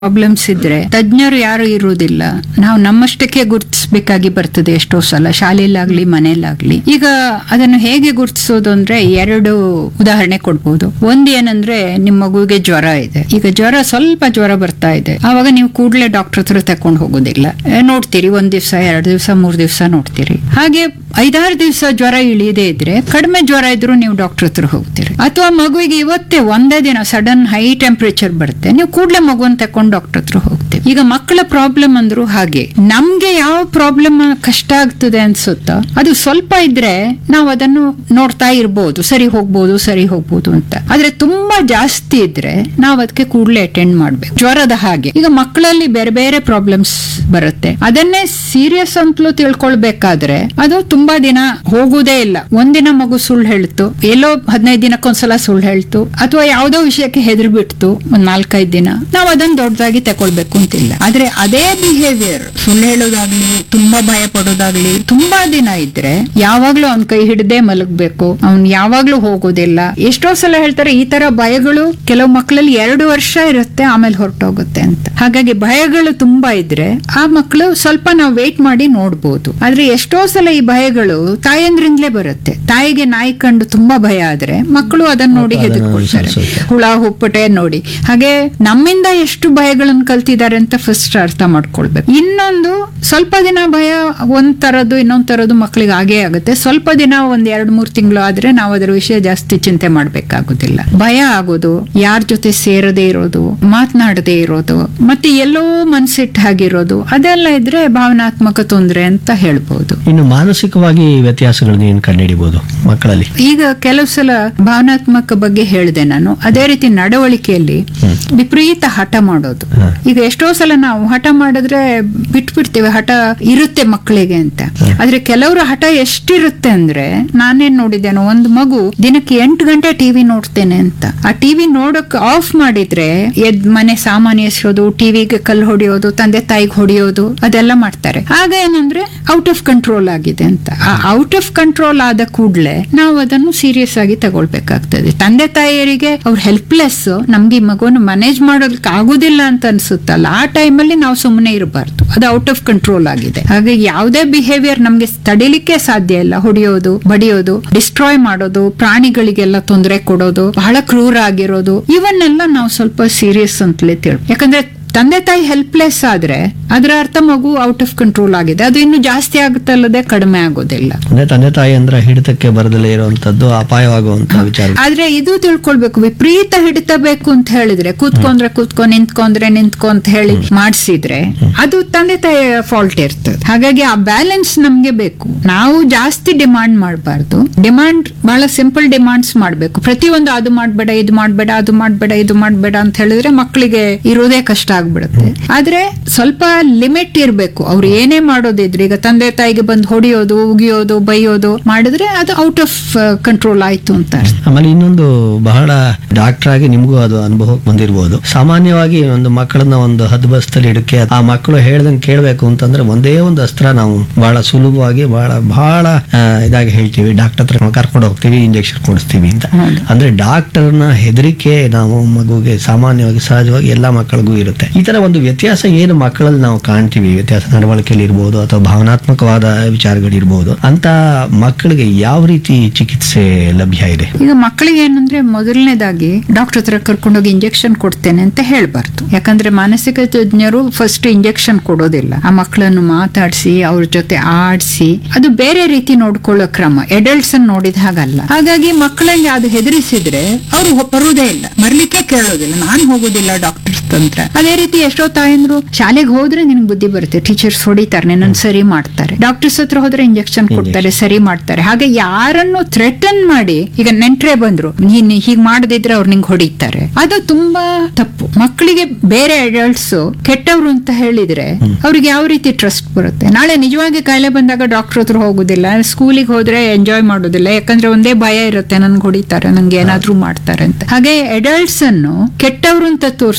Problems ಇದ್ರೆ ತಜ್ಞರು ಯಾರು ಇರುವುದಿಲ್ಲ ನಾವು ನಮ್ಮಷ್ಟಕ್ಕೆ ಗುರುತಿಸಬೇಕಾಗಿ ಬರ್ತದೆ ಎಷ್ಟೋ ಸಲ ಶಾಲೆಯಲ್ಲಾಗ್ಲಿ ಮನೆಯಲ್ಲಾಗ್ಲಿ ಈಗ ಅದನ್ನು ಹೇಗೆ ಗುರುತಿಸೋದು ಅಂದ್ರೆ ಎರಡು ಉದಾಹರಣೆ ಕೊಡ್ಬೋದು ಒಂದ್ ಏನಂದ್ರೆ ನಿಮ್ಮ ಮಗುವಿಗೆ ಜ್ವರ ಇದೆ ಈಗ ಜ್ವರ ಸ್ವಲ್ಪ ಜ್ವರ ಬರ್ತಾ ಇದೆ ಆವಾಗ ನೀವು ಕೂಡಲೇ ಡಾಕ್ಟರ್ ಹತ್ರ ತಕೊಂಡು ಹೋಗೋದಿಲ್ಲ ಏ, ನೋಡ್ತೀರಿ ಒಂದ್ ದಿವಸ ಎರಡು ದಿವಸ ಮೂರ್ ದಿವಸ ನೋಡ್ತೀರಿ ಹಾಗೆ ಐದಾರು ದಿವಸ ಜ್ವರ ಇಳಿಯದೇ ಇದ್ರೆ ಕಡಿಮೆ ಜ್ವರ ಇದ್ರೂ ನೀವು ಡಾಕ್ಟರ್ ಹತ್ರ ಹೋಗ್ತೀರಿ ಅಥವಾ ಮಗುವಿಗೆ ಇವತ್ತೇ ಒಂದೇ ದಿನ ಸಡನ್ ಹೈ ಟೆಂಪರೇಚರ್ ಬರುತ್ತೆ ನೀವು ಕೂಡಲೇ ಮಗುವನ್ನ ತಕೊಂಡು ಡಾಕ್ಟರ್ ಹತ್ರ ಹೋಗ್ತೀವಿ ಈಗ ಮಕ್ಕಳ ಪ್ರಾಬ್ಲಮ್ ಅಂದ್ರು ಹಾಗೆ ನಮ್ಗೆ ಯಾವ ಪ್ರಾಬ್ಲಮ್ ಕಷ್ಟ ಆಗ್ತದೆ ಅನ್ಸುತ್ತೋ ಅದು ಸ್ವಲ್ಪ ಇದ್ರೆ ನಾವು ಅದನ್ನು ನೋಡ್ತಾ ಇರ್ಬೋದು ಸರಿ ಹೋಗ್ಬೋದು ಸರಿ ಹೋಗ್ಬೋದು ಅಂತ ಆದ್ರೆ ತುಂಬಾ ಜಾಸ್ತಿ ಇದ್ರೆ ನಾವು ಅದಕ್ಕೆ ಕೂಡಲೇ ಅಟೆಂಡ್ ಮಾಡ್ಬೇಕು ಜ್ವರದ ಹಾಗೆ ಈಗ ಮಕ್ಕಳಲ್ಲಿ ಬೇರೆ ಬೇರೆ ಪ್ರಾಬ್ಲಮ್ಸ್ ಬರುತ್ತೆ ಅದನ್ನೇ ಸೀರಿಯಸ್ ಅಂತಲೂ ತಿಳ್ಕೊಳ್ಬೇಕಾದ್ರೆ ಅದು ತುಂಬಾ ದಿನ ಹೋಗುದೇ ಇಲ್ಲ ಒಂದಿನ ಮಗು ಸುಳ್ಳು ಹೇಳ್ತು ಎಲ್ಲೋ ಹದಿನೈದು ದಿನಕ್ಕೊಂದ್ಸಲ ಸುಳ್ಳು ಹೇಳ್ತು ಅಥವಾ ಯಾವುದೋ ವಿಷಯಕ್ಕೆ ಹೆದರಿ ಬಿಡ್ತು ಒಂದ್ ನಾಲ್ಕೈದು ದಿನ ನಾವು ಅದನ್ನ ದೊಡ್ಡದಾಗಿ ತಕೊಳ್ಬೇಕು ಅಂತಿಲ್ಲ ಆದ್ರೆ ಅದೇ ಬಿಹೇವಿಯರ್ ಸುಳ್ಳು ಹೇಳೋದಾಗ್ಲಿ ತುಂಬಾ ಭಯ ಪಡೋದಾಗ್ಲಿ ತುಂಬಾ ದಿನ ಇದ್ರೆ ಯಾವಾಗ್ಲೂ ಅವ್ನ್ ಕೈ ಹಿಡದೆ ಮಲಗ್ಬೇಕು ಅವ್ನ್ ಯಾವಾಗ್ಲೂ ಹೋಗೋದಿಲ್ಲ ಎಷ್ಟೋ ಸಲ ಹೇಳ್ತಾರೆ ಈ ತರ ಭಯಗಳು ಕೆಲವು ಮಕ್ಕಳಲ್ಲಿ ಎರಡು ವರ್ಷ ಇರುತ್ತೆ ಆಮೇಲೆ ಹೊರಟೋಗುತ್ತೆ ಅಂತ ಹಾಗಾಗಿ ಭಯಗಳು ತುಂಬಾ ಇದ್ರೆ ಆ ಮಕ್ಕಳು ಸ್ವಲ್ಪ ನಾವು ವೇಟ್ ಮಾಡಿ ನೋಡ್ಬೋದು ಆದ್ರೆ ಎಷ್ಟೋ ಸಲ ಈ ಭಯಗಳು ತಾಯಂದ್ರಿಂದಲೇ ಬರುತ್ತೆ ತಾಯಿಗೆ ನಾಯಿ ಕಂಡು ತುಂಬಾ ಭಯ ಆದ್ರೆ ಮಕ್ಕಳು ಅದನ್ನ ನೋಡಿ ಅದನ್ನ ಹೆದರ್ಕೊಳ್ತಾರೆ ಅನುಸರಿಸುತ್ತೆ. ಹುಳ ಹುಪ್ಪಟೆ ನೋಡಿ ಹಾಗೆ ನಮ್ಮಿಂದ ಎಷ್ಟು ಭಯಗಳನ್ನು ಕಲ್ತಿದ್ದಾರೆ ಅಂತ ಫಸ್ಟ್ ಅರ್ಥ ಮಾಡ್ಕೊಳ್ಬೇಕು ಇನ್ನೊಂದು ಸ್ವಲ್ಪ ದಿನ ಭಯ ಒಂದ್ ತರದ್ದು ಇನ್ನೊಂದ್ ತರದ್ದು ಮಕ್ಕಳಿಗೆ ಆಗೇ ಆಗುತ್ತೆ ಸ್ವಲ್ಪ ದಿನ ಒಂದ್ ಎರಡ್ ಮೂರ್ ತಿಂಗಳು ಆದ್ರೆ ನಾವು ಅದರ ವಿಷಯ ಜಾಸ್ತಿ ಚಿಂತೆ ಮಾಡ್ಬೇಕಾಗುದಿಲ್ಲ ಭಯ ಆಗೋದು ಯಾರ ಜೊತೆ ಸೇರದೇ ಇರೋದು ಮಾತನಾಡದೇ ಇರೋದು ಮತ್ತೆ ಎಲ್ಲೋ ಮನ್ಸಿಟ್ಟು ಹಾಗಿರೋದು ಅದೆಲ್ಲ ಇದ್ರೆ ಭಾವನಾತ್ಮಕ ತೊಂದರೆ ಅಂತ ಹೇಳ್ಬೋದು ಇನ್ನು ಮಾನಸಿಕವಾಗಿ ವ್ಯತ್ಯಾಸಗಳನ್ನ ಏನ್ ಕಂಡುಹಿಡಿಬಹುದು ಮಕ್ಕಳಲ್ಲಿ ಈಗ ಕೆಲವು ಸಲ ಭಾವನಾತ್ಮಕ ಬಗ್ಗೆ ಹೇಳಿದೆ ನಾನು ಅದೇ ರೀತಿ ನಡವಳಿಕೆಯಲ್ಲಿ ವಿಪರೀತ ಹಠ ಮಾಡೋದು ಹ. ಈಗ ಎಷ್ಟೋ ಸಲ ನಾವು ಹಠ ಮಾಡಿದ್ರೆ ಬಿಟ್ಬಿಡ್ತೇವೆ ಹಠ ಇರುತ್ತೆ ಮಕ್ಕಳಿಗೆ ಅಂತ ಆದ್ರೆ ಕೆಲವರ ಹಠ ಎಷ್ಟಿರುತ್ತೆ ಅಂದ್ರೆ ನಾನೇನ್ ನೋಡಿದ್ದೇನೆ ಒಂದು ಮಗು ದಿನಕ್ಕೆ ಎಂಟು ಗಂಟೆ ಟಿವಿ ನೋಡ್ತೇನೆ ಅಂತ ಆ ಟಿವಿ ನೋಡಕ್ ಆಫ್ ಮಾಡಿದ್ರೆ ಎದ್ ಮನೆ ಸಾಮಾನ್ಯ ಎಸೆಯೋದು ಟಿವಿಗೆ ಕಲ್ಲು ಹೊಡೆಯೋದು ತಂದೆ ತಾಯಿಗೆ ಹೊಡೆಯೋದು ಅದೆಲ್ಲ ಮಾಡ್ತಾರೆ ಆಗ ಏನಂದ್ರೆ ಔಟ್ ಆಫ್ ಕಂಟ್ರೋಲ್ ಆಗಿದೆ ಅಂತ ಆ ಔಟ್ ಆಫ್ ಕಂಟ್ರೋಲ್ ಆದ ಕೂಡಲೇ ನಾವು ಅದನ್ನು ಸೀರಿಯಸ್ ಆಗಿ ತಗೊಳ್ಬೇಕಾಗ್ತದೆ ತಂದೆ ತಾಯಿಯರಿಗೆ ಅವ್ರ ಹೆಲ್ಪ್ಲೆಸ್ ನಮ್ಗೆ ಈ ಮಗುವನ್ನು ಮ್ಯಾನೇಜ್ ಮಾಡೋದಕ್ಕೆ ಆಗುದಿಲ್ಲ ಅಂತ ಅನ್ಸುತ್ತಲ್ಲ ಆ ಟೈಮಲ್ಲಿ ನಾವು ಸುಮ್ಮನೆ ಇರಬಾರ್ದು ಅದು ಔಟ್ ಆಫ್ ಕಂಟ್ರೋಲ್ ಆಗಿದೆ ಹಾಗೆ ಯಾವುದೇ ಬಿಹೇವಿಯರ್ ನಮ್ಗೆ ತಡಿಲಿಕ್ಕೆ ಸಾಧ್ಯ ಇಲ್ಲ ಹೊಡೆಯೋದು ಬಡಿಯೋದು ಡಿಸ್ಟ್ರಾಯ್ ಮಾಡೋದು ಪ್ರಾಣಿಗಳಿಗೆಲ್ಲ ತೊಂದರೆ ಕೊಡೋದು ಬಹಳ ಕ್ರೂರ ಆಗಿರೋದು ಇವನ್ನೆಲ್ಲ ನಾವು ಸ್ವಲ್ಪ ಸೀರಿಯಸ್ ಅಂತಲೇ ತಿಳ್ ಯಾಕಂದ್ರೆ ತಂದೆ ತಾಯಿ ಹೆಲ್ಪ್ಲೆಸ್ ಆದ್ರೆ ಅದರ ಅರ್ಥ ಮಗು ಔಟ್ ಆಫ್ ಕಂಟ್ರೋಲ್ ಆಗಿದೆ ಅದು ಇನ್ನು ಜಾಸ್ತಿ ಆಗುತ್ತಲ್ಲದೆ ಕಡಿಮೆ ಆಗೋದಿಲ್ಲ ಅಂದ್ರೆ ತಂದೆ ತಾಯಿ ಅಂದ್ರೆ ಹಿಡಿತಕ್ಕೆ ಬರದಲ್ಲೇ ಇರುವಂತದ್ದು ಅಪಾಯವಾಗುವಂತ ವಿಚಾರ ಆದ್ರೆ ಇದು ತಿಳ್ಕೊಳ್ಬೇಕು ವಿಪರೀತ ಹಿಡಿತ ಬೇಕು ಅಂತ ಹೇಳಿದ್ರೆ ಕೂತ್ಕೊಂಡ್ರೆ ಕೂತ್ಕೊ ನಿಂತ್ಕೊಂಡ್ರೆ ನಿಂತ್ಕೊ ಅಂತ ಹೇಳಿ ಮಾಡಿಸಿದ್ರೆ ಅದು ತಂದೆ ತಾಯಿಯ ಫಾಲ್ಟ್ ಇರ್ತದೆ ಹಾಗಾಗಿ ಆ ಬ್ಯಾಲೆನ್ಸ್ ನಮ್ಗೆ ಬೇಕು ನಾವು ಜಾಸ್ತಿ ಡಿಮಾಂಡ್ ಮಾಡಬಾರ್ದು ಡಿಮಾಂಡ್ ಬಹಳ ಸಿಂಪಲ್ ಡಿಮಾಂಡ್ಸ್ ಮಾಡ್ಬೇಕು ಪ್ರತಿಯೊಂದು ಅದು ಮಾಡ್ಬೇಡ ಇದು ಮಾಡ್ಬೇಡ ಅದು ಮಾಡ್ಬೇಡ ಇದು ಮಾಡ್ಬೇಡ ಅಂತ ಹೇಳಿದ್ರೆ ಮಕ್ಕಳಿಗೆ ಇರೋದೇ ಕಷ್ಟ ಆಗ್ಬಿಡುತ್ತೆ ಆದ್ರೆ ಸ್ವಲ್ಪ ಲಿಮಿಟ್ ಇರ್ಬೇಕು ಅವ್ರು ಏನೇ ಮಾಡೋದಿದ್ರೆ ಈಗ ತಂದೆ ತಾಯಿಗೆ ಬಂದು ಹೊಡಿಯೋದು ಉಗಿಯೋದು ಬೈಯೋದು ಮಾಡಿದ್ರೆ ಅದು ಔಟ್ ಆಫ್ ಕಂಟ್ರೋಲ್ ಆಯ್ತು ಅಂತ ಅರ್ಥ. ಆಮೇಲೆ ಇನ್ನೊಂದು ಬಹಳ ಡಾಕ್ಟರ್ ಆಗಿ ನಿಮಗೂ ಅದು ಅನುಭವಕ್ಕೆ ಬಂದಿರಬಹುದು ಸಾಮಾನ್ಯವಾಗಿ ಒಂದು ಮಕ್ಕಳನ್ನ ಒಂದು ಹದ್ಬಸ್ತಲ್ಲಿ ಇಡಕ್ಕೆ ಆ ಮಕ್ಕಳು ಹೇಳ್ದಂಗೆ ಕೇಳಬೇಕು ಅಂತಂದ್ರೆ ಒಂದೇ ಒಂದು ಅಸ್ತ್ರ ನಾವು ಬಹಳ ಸುಲಭವಾಗಿ ಬಹಳ ಬಹಳ ಆ, ಇದಾಗಿ ಹೇಳ್ತೀವಿ ಡಾಕ್ಟರ್ ಹತ್ರ ಕರ್ಕೊಂಡು ಹೋಗ್ತೀವಿ ಇಂಜೆಕ್ಷನ್ ಕೊಡಿಸ್ತೀವಿ ಅಂತ ಹೌದು. ಅಂದ್ರೆ ಡಾಕ್ಟರ್ನ ಹೆದರಿಕೆ ನಾವು ಮಗುಗೆ ಸಾಮಾನ್ಯವಾಗಿ ಸಹಜವಾಗಿ ಎಲ್ಲಾ ಮಕ್ಕಳಿಗೂ ಇರುತ್ತೆ ಈ ತರ ಒಂದು ವ್ಯತ್ಯಾಸ ಏನು ಮಕ್ಕಳಲ್ಲಿ ನಾವು ಕಾಣ್ತೀವಿ ವ್ಯತ್ಯಾಸ ನಡವಳಿಕೆಯಲ್ಲಿ ಇರ್ಬೋದು ಅಥವಾ ಭಾವನಾತ್ಮಕವಾದ ವಿಚಾರಗಳಿರ್ಬೋದು ಅಂತ ಮಕ್ಕಳಿಗೆ ಯಾವ ರೀತಿ ಚಿಕಿತ್ಸೆ ಲಭ್ಯ ಇದೆ ಈಗ ಮಕ್ಕಳಿಗೆ ಏನಂದ್ರೆ ಮೊದಲನೇದಾಗಿ ಡಾಕ್ಟರ್ ಹತ್ರ ಕರ್ಕೊಂಡೋಗಿ ಇಂಜೆಕ್ಷನ್ ಕೊಡ್ತೇನೆ ಅಂತ ಹೇಳ್ಬಾರ್ದು ಯಾಕಂದ್ರೆ ಮಾನಸಿಕ ತಜ್ಞರು ಫಸ್ಟ್ ಇಂಜೆಕ್ಷನ್ ಕೊಡೋದಿಲ್ಲ ಆ ಮಕ್ಕಳನ್ನು ಮಾತಾಡಿಸಿ ಅವ್ರ ಜೊತೆ ಆಡಿಸಿ ಅದು ಬೇರೆ ರೀತಿ ನೋಡ್ಕೊಳ್ಳೋ ಕ್ರಮ ಎಡಲ್ಟ್ಸ್ ಅನ್ನು ನೋಡಿದ ಹಾಗಲ್ಲ ಹಾಗಾಗಿ ಮಕ್ಕಳಿಗೆ ಅದು ಹೆದರಿಸಿದ್ರೆ ಅವ್ರು ಬರುವುದೇ ಇಲ್ಲ ಬರ್ಲಿಕ್ಕೆ ಕೇಳೋದಿಲ್ಲ ನಾನು ಹೋಗೋದಿಲ್ಲ ಡಾಕ್ಟರ್ ತಂತ್ರ ಅದೇ ರೀತಿ ಎಷ್ಟೋ ತಾಯಂದ್ರು ಶಾಲೆಗೆ ಹೋದ್ರೆ ನಿನ್ಗೆ ಬುದ್ಧಿ ಬರುತ್ತೆ ಟೀಚರ್ಸ್ ಹೊಡಿತಾರೆ ನಿನ್ನ ಸರಿ ಮಾಡ್ತಾರೆ ಡಾಕ್ಟರ್ಸ್ ಹತ್ರ ಹೋದ್ರೆ ಇಂಜೆಕ್ಷನ್ ಕೊಡ್ತಾರೆ ಸರಿ ಮಾಡ್ತಾರೆ ಹಾಗೆ ಯಾರನ್ನು ಥ್ರೆಟನ್ ಮಾಡಿ ಈಗ ನೆಂಟ್ರೆ ಬಂದ್ರು ನೀನ್ ಹೀಗ್ ಮಾಡದಿದ್ರೆ ಅವ್ರು ನಿಂಗೆ ಹೊಡಿತಾರೆ ಅದು ತುಂಬಾ ತಪ್ಪು ಮಕ್ಕಳಿಗೆ ಬೇರೆ ಅಡಲ್ಟ್ಸ್ ಕೆಟ್ಟವ್ರು ಅಂತ ಹೇಳಿದ್ರೆ ಅವ್ರಿಗೆ ಯಾವ ರೀತಿ ಟ್ರಸ್ಟ್ ಬರುತ್ತೆ ನಾಳೆ ನಿಜವಾಗಿ ಕಾಯಿಲೆ ಬಂದಾಗ ಡಾಕ್ಟರ್ ಹತ್ರ ಹೋಗುದಿಲ್ಲ ಸ್ಕೂಲಿಗೆ ಹೋದ್ರೆ ಎಂಜಾಯ್ ಮಾಡೋದಿಲ್ಲ ಯಾಕಂದ್ರೆ ಒಂದೇ ಭಯ ಇರುತ್ತೆ ನನ್ಗೆ ಹೊಡಿತಾರೆ ನಂಗೆ ಏನಾದ್ರೂ ಮಾಡ್ತಾರೆ ಅಂತ ಹಾಗೆ ಅಡಲ್ಟ್ಸ್ ಅನ್ನು ಕೆಟ್ಟವ್ರು ಅಂತ ತೋರಿಸ್ಕೊಂಡು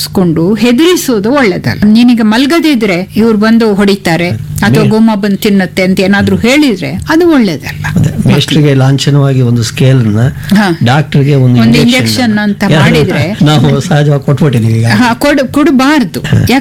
ಡಾಕ್ಟ್ರು ಹೆದರಿಸೋದು ಒಳ್ಳೇದಲ್ಲ ನೀನೀಗ ಮಲ್ಗದಿದ್ರೆ ಇವ್ರು ಬಂದು ಹೊಡಿತಾರೆ ಅಥವಾ ಗುಮ್ಮ ಬಂದು ತಿನ್ನುತ್ತೆ ಅಂತ ಏನಾದ್ರೂ ಹೇಳಿದ್ರೆ ಅದು ಒಳ್ಳೇದಲ್ಲ ಅದೇ ಮೇಸ್ಟ್ರಿಗೆ ಲಾಂಛನವಾಗಿ ಒಂದು ಸ್ಕೇಲ್ ಅನ್ನ ಹಾ. ಡಾಕ್ಟರ್ಗೆ ಒಂದು ಒಂದು injection injection ಅನ್ನ ಅಂತ ಯಾರು- ಮಾಡಿದ್ರೆ ನಾವು ಸಹಜವಾಗಿ ಕೊಟ್ಬಿಟ್ಟಿದೀವಿ ಈಗ ಹಾ, ಕೊಡ್ ಕೊಡಬಾರ್ದು